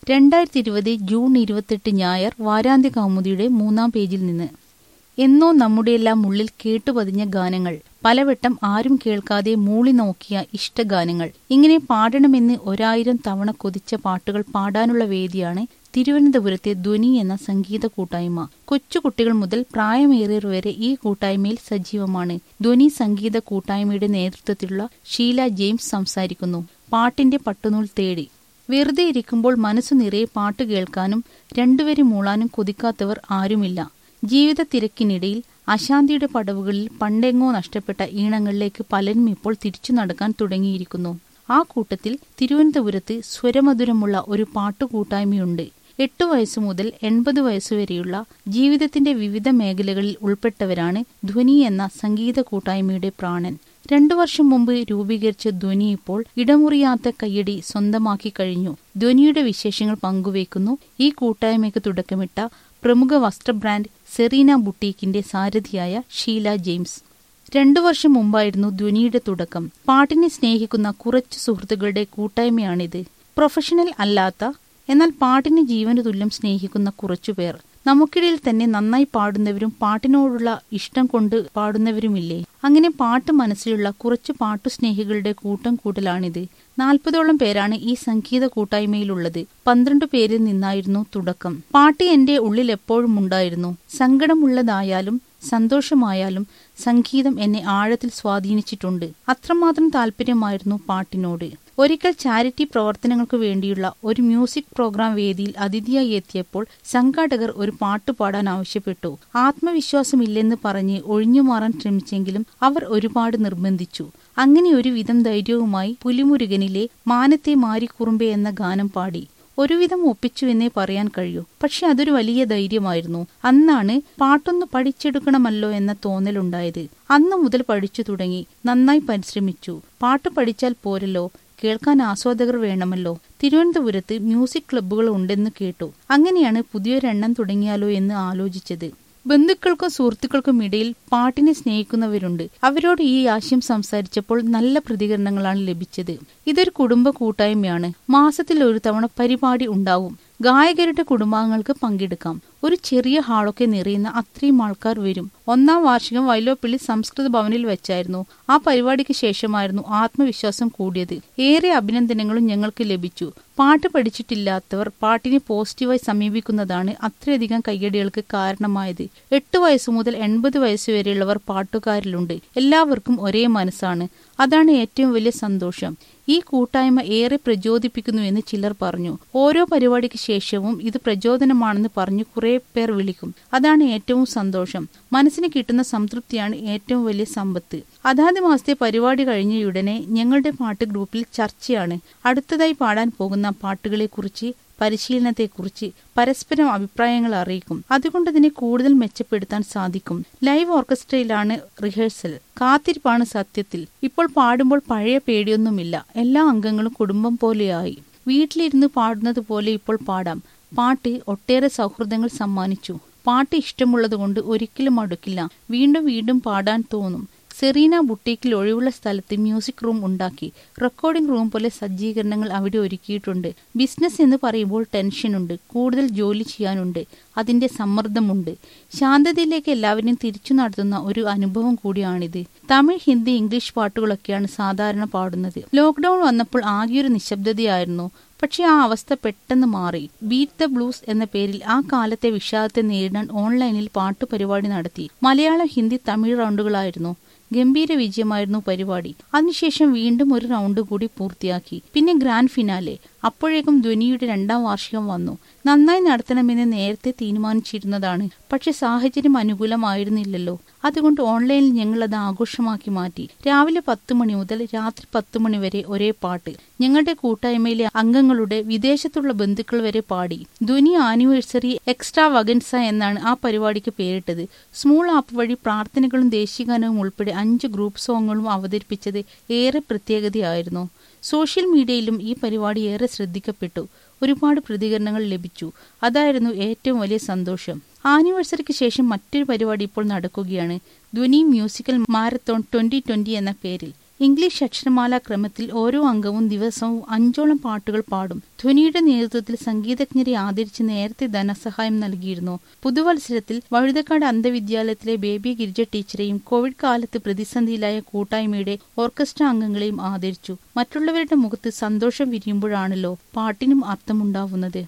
രണ്ടായിരത്തി ഇരുപത് ജൂൺ ഇരുപത്തെട്ട് ഞായർ വാരാന്ത്യ കൗമുദിയുടെ മൂന്നാം പേജിൽ നിന്ന് എന്നോ നമ്മുടെയെല്ലാം ഉള്ളിൽ കേട്ടുപതിഞ്ഞ ഗാനങ്ങൾ പലവട്ടം ആരും കേൾക്കാതെ മൂളി നോക്കിയ ഇഷ്ടഗാനങ്ങൾ ഇങ്ങനെ പാടണമെന്ന് ഒരായിരം തവണ കൊതിച്ച പാട്ടുകൾ പാടാനുള്ള വേദിയാണ് തിരുവനന്തപുരത്തെ ധ്വനി എന്ന സംഗീത കൂട്ടായ്മ കൊച്ചുകുട്ടികൾ മുതൽ പ്രായമേറിയവർ വരെ ഈ കൂട്ടായ്മയിൽ സജീവമാണ് ധ്വനി സംഗീത കൂട്ടായ്മയുടെ നേതൃത്വത്തിലുള്ള ഷീല ജെയിംസ് സംസാരിക്കുന്നു പാട്ടിന്റെ പട്ടുനൂൽ തേടി വെറുതെ ഇരിക്കുമ്പോൾ മനസ്സു നിറയെ പാട്ട് കേൾക്കാനും രണ്ടുപേരും മൂളാനും കൊതിക്കാത്തവർ ആരുമില്ല ജീവിത തിരക്കിനിടയിൽ അശാന്തിയുടെ പടവുകളിൽ പണ്ടെങ്ങോ നഷ്ടപ്പെട്ട ഈണങ്ങളിലേക്ക് പലരും ഇപ്പോൾ തിരിച്ചു നടക്കാൻ തുടങ്ങിയിരിക്കുന്നു ആ കൂട്ടത്തിൽ തിരുവനന്തപുരത്ത് സ്വരമധുരമുള്ള ഒരു പാട്ടുകൂട്ടായ്മയുണ്ട് എട്ടു വയസ്സു മുതൽ എൺപത് വയസ്സുവരെയുള്ള ജീവിതത്തിന്റെ വിവിധ മേഖലകളിൽ ഉൾപ്പെട്ടവരാണ് ധ്വനി എന്ന സംഗീത കൂട്ടായ്മയുടെ പ്രാണൻ രണ്ടു വർഷം മുമ്പ് രൂപീകരിച്ച ധ്വനി ഇപ്പോൾ ഇടമുറിയാത്ത കയ്യടി സ്വന്തമാക്കി കഴിഞ്ഞു ധ്വനിയുടെ വിശേഷങ്ങൾ പങ്കുവയ്ക്കുന്നു ഈ കൂട്ടായ്മയ്ക്ക് തുടക്കമിട്ട പ്രമുഖ വസ്ത്ര ബ്രാൻഡ് സെറീന ബുട്ടീക്കിന്റെ സാരഥിയായ ഷീല ജെയിംസ് രണ്ടു വർഷം മുമ്പായിരുന്നു ധ്വനിയുടെ തുടക്കം പാട്ടിനെ സ്നേഹിക്കുന്ന കുറച്ചു സുഹൃത്തുക്കളുടെ കൂട്ടായ്മയാണിത് പ്രൊഫഷണൽ അല്ലാത്ത എന്നാൽ പാട്ടിന് ജീവന് തുല്യം സ്നേഹിക്കുന്ന കുറച്ചുപേർ നമുക്കിടയിൽ തന്നെ നന്നായി പാടുന്നവരും പാട്ടിനോടുള്ള ഇഷ്ടം കൊണ്ട് പാടുന്നവരുമില്ലേ അങ്ങനെ പാട്ട് മനസ്സിലുള്ള കുറച്ച് പാട്ടുസ്നേഹികളുടെ കൂട്ടം കൂട്ടലാണിത് നാൽപ്പതോളം പേരാണ് ഈ സംഗീത കൂട്ടായ്മയിലുള്ളത് പന്ത്രണ്ട് പേരിൽ നിന്നായിരുന്നു തുടക്കം പാട്ട് എന്റെ ഉള്ളിൽ എപ്പോഴും ഉണ്ടായിരുന്നു സങ്കടമുള്ളതായാലും സന്തോഷമായാലും സംഗീതം എന്നെ ആഴത്തിൽ സ്വാധീനിച്ചിട്ടുണ്ട് അത്രമാത്രം താല്പര്യമായിരുന്നു പാട്ടിനോട് ഒരിക്കൽ ചാരിറ്റി പ്രവർത്തനങ്ങൾക്ക് വേണ്ടിയുള്ള ഒരു മ്യൂസിക് പ്രോഗ്രാം വേദിയിൽ അതിഥിയായി എത്തിയപ്പോൾ സംഘാടകർ ഒരു പാട്ട് പാടാൻ ആവശ്യപ്പെട്ടു ആത്മവിശ്വാസമില്ലെന്ന് പറഞ്ഞ് ഒഴിഞ്ഞുമാറാൻ ശ്രമിച്ചെങ്കിലും അവർ ഒരുപാട് നിർബന്ധിച്ചു അങ്ങനെ ഒരു വിധം ധൈര്യവുമായി പുലിമുരുകനിലെ മാനത്തെ മാരിക്കുറുമ്പെ എന്ന ഗാനം പാടി ഒരുവിധം ഒപ്പിച്ചുവെന്നേ പറയാൻ കഴിയൂ പക്ഷെ അതൊരു വലിയ ധൈര്യമായിരുന്നു അന്നാണ് പാട്ടൊന്ന് പഠിച്ചെടുക്കണമല്ലോ എന്ന തോന്നലുണ്ടായത് അന്നു മുതൽ പഠിച്ചു തുടങ്ങി നന്നായി പരിശ്രമിച്ചു പാട്ട് പഠിച്ചാൽ പോരല്ലോ കേൾക്കാൻ ആസ്വാദകർ വേണമല്ലോ തിരുവനന്തപുരത്ത് മ്യൂസിക് ക്ലബ്ബുകൾ ഉണ്ടെന്ന് കേട്ടു അങ്ങനെയാണ് പുതിയൊരെണ്ണം തുടങ്ങിയാലോ എന്ന് ആലോചിച്ചത് ബന്ധുക്കൾക്കും സുഹൃത്തുക്കൾക്കും ഇടയിൽ പാട്ടിനെ സ്നേഹിക്കുന്നവരുണ്ട് അവരോട് ഈ ആശയം സംസാരിച്ചപ്പോൾ നല്ല പ്രതികരണങ്ങളാണ് ലഭിച്ചത് ഇതൊരു കുടുംബ കൂട്ടായ്മയാണ് മാസത്തിൽ ഒരു തവണ പരിപാടി ഉണ്ടാവും ഗായകരുടെ കുടുംബാംഗങ്ങൾക്ക് പങ്കെടുക്കാം ഒരു ചെറിയ ഹാളൊക്കെ നിറയുന്ന അത്രയും ആൾക്കാർ വരും ഒന്നാം വാർഷികം വൈലോപ്പിള്ളി സംസ്കൃത ഭവനിൽ വെച്ചായിരുന്നു ആ പരിപാടിക്ക് ശേഷമായിരുന്നു ആത്മവിശ്വാസം കൂടിയത് ഏറെ അഭിനന്ദനങ്ങളും ഞങ്ങൾക്ക് ലഭിച്ചു പാട്ട് പഠിച്ചിട്ടില്ലാത്തവർ പാട്ടിനെ പോസിറ്റീവായി സമീപിക്കുന്നതാണ് അത്രയധികം കയ്യടികൾക്ക് കാരണമായത് എട്ട് വയസ്സു മുതൽ എൺപത് വയസ്സുവരെയുള്ളവർ പാട്ടുകാരിലുണ്ട് എല്ലാവർക്കും ഒരേ മനസ്സാണ് അതാണ് ഏറ്റവും വലിയ സന്തോഷം ഈ കൂട്ടായ്മ ഏറെ പ്രചോദിപ്പിക്കുന്നുവെന്ന് ചിലർ പറഞ്ഞു ഓരോ പരിപാടിക്ക് ശേഷവും ഇത് പ്രചോദനമാണെന്ന് പറഞ്ഞു കുറെ പേർ വിളിക്കും അതാണ് ഏറ്റവും സന്തോഷം മനസ്സിന് കിട്ടുന്ന സംതൃപ്തിയാണ് ഏറ്റവും വലിയ സമ്പത്ത് അതാത് മാസത്തെ പരിപാടി കഴിഞ്ഞയുടനെ ഞങ്ങളുടെ പാട്ട് ഗ്രൂപ്പിൽ ചർച്ചയാണ് അടുത്തതായി പാടാൻ പോകുന്ന പാട്ടുകളെക്കുറിച്ച് പരിശീലനത്തെക്കുറിച്ച് പരസ്പരം അഭിപ്രായങ്ങൾ അറിയിക്കും അതുകൊണ്ട് ഇതിനെ കൂടുതൽ മെച്ചപ്പെടുത്താൻ സാധിക്കും ലൈവ് ഓർക്കസ്ട്രയിലാണ് റിഹേഴ്സൽ കാത്തിരിപ്പാണ് സത്യത്തിൽ ഇപ്പോൾ പാടുമ്പോൾ പഴയ പേടിയൊന്നുമില്ല എല്ലാ അംഗങ്ങളും കുടുംബം പോലെയായി വീട്ടിലിരുന്ന് പാടുന്നത് പോലെ ഇപ്പോൾ പാടാം പാട്ട് ഒട്ടേറെ സൗഹൃദങ്ങൾ സമ്മാനിച്ചു പാട്ട് ഇഷ്ടമുള്ളതുകൊണ്ട് ഒരിക്കലും അടുക്കില്ല വീണ്ടും വീണ്ടും പാടാൻ തോന്നും സെറീന ബുട്ടീക്കിൽ ഒഴിവുള്ള സ്ഥലത്ത് മ്യൂസിക് റൂം ഉണ്ടാക്കി റെക്കോർഡിംഗ് റൂം പോലെ സജ്ജീകരണങ്ങൾ അവിടെ ഒരുക്കിയിട്ടുണ്ട് ബിസിനസ് എന്ന് പറയുമ്പോൾ ടെൻഷനുണ്ട് കൂടുതൽ ജോലി ചെയ്യാനുണ്ട് അതിന്റെ സമ്മർദ്ദമുണ്ട് ശാന്തതയിലേക്ക് എല്ലാവരെയും തിരിച്ചു നടത്തുന്ന ഒരു അനുഭവം കൂടിയാണിത് തമിഴ് ഹിന്ദി ഇംഗ്ലീഷ് പാട്ടുകളൊക്കെയാണ് സാധാരണ പാടുന്നത് ലോക്ക്ഡൌൺ വന്നപ്പോൾ ആകെയൊരു നിശബ്ദതയായിരുന്നു പക്ഷെ ആ അവസ്ഥ പെട്ടെന്ന് മാറി ബീറ്റ് ദ ബ്ലൂസ് എന്ന പേരിൽ ആ കാലത്തെ വിഷാദത്തെ നേരിടാൻ ഓൺലൈനിൽ പാട്ടു പരിപാടി നടത്തി മലയാളം ഹിന്ദി തമിഴ് റൗണ്ടുകളായിരുന്നു ഗംഭീര വിജയമായിരുന്നു പരിപാടി അതിനുശേഷം വീണ്ടും ഒരു റൗണ്ട് കൂടി പൂർത്തിയാക്കി പിന്നെ ഗ്രാൻഡ് ഫിനാലെ അപ്പോഴേക്കും ധ്വനിയുടെ രണ്ടാം വാർഷികം വന്നു നന്നായി നടത്തണമെന്ന് നേരത്തെ തീരുമാനിച്ചിരുന്നതാണ് പക്ഷെ സാഹചര്യം അനുകൂലമായിരുന്നില്ലല്ലോ അതുകൊണ്ട് ഓൺലൈനിൽ ഞങ്ങൾ അത് ആഘോഷമാക്കി മാറ്റി രാവിലെ പത്ത് മണി മുതൽ രാത്രി പത്ത് മണി വരെ ഒരേ പാട്ട് ഞങ്ങളുടെ കൂട്ടായ്മയിലെ അംഗങ്ങളുടെ വിദേശത്തുള്ള ബന്ധുക്കൾ വരെ പാടി ധ്വനി ആനിവേഴ്സറി എക്സ്ട്രാ വഗൻസ എന്നാണ് ആ പരിപാടിക്ക് പേരിട്ടത് സ്മൂൾ ആപ്പ് വഴി പ്രാർത്ഥനകളും ദേശീയഗാനവും ഉൾപ്പെടെ അഞ്ച് ഗ്രൂപ്പ് സോങ്ങുകളും അവതരിപ്പിച്ചത് ഏറെ പ്രത്യേകതയായിരുന്നു സോഷ്യൽ മീഡിയയിലും ഈ പരിപാടി ഏറെ ശ്രദ്ധിക്കപ്പെട്ടു ഒരുപാട് പ്രതികരണങ്ങൾ ലഭിച്ചു അതായിരുന്നു ഏറ്റവും വലിയ സന്തോഷം ആനിവേഴ്സറിക്ക് ശേഷം മറ്റൊരു പരിപാടി ഇപ്പോൾ നടക്കുകയാണ് ധ്വനി മ്യൂസിക്കൽ മാരത്തോൺ ട്വന്റി ട്വന്റി എന്ന പേരിൽ ഇംഗ്ലീഷ് അക്ഷരമാല ക്രമത്തിൽ ഓരോ അംഗവും ദിവസവും അഞ്ചോളം പാട്ടുകൾ പാടും ധ്വനിയുടെ നേതൃത്വത്തിൽ സംഗീതജ്ഞരെ ആദരിച്ച് നേരത്തെ ധനസഹായം നൽകിയിരുന്നു പുതുവത്സരത്തിൽ വഴുതക്കാട് അന്ധവിദ്യാലയത്തിലെ ബേബി ഗിരിജ ടീച്ചറെയും കോവിഡ് കാലത്ത് പ്രതിസന്ധിയിലായ കൂട്ടായ്മയുടെ ഓർക്കസ്ട്ര അംഗങ്ങളെയും ആദരിച്ചു മറ്റുള്ളവരുടെ മുഖത്ത് സന്തോഷം വിരിയുമ്പോഴാണല്ലോ പാട്ടിനും അർത്ഥമുണ്ടാവുന്നത്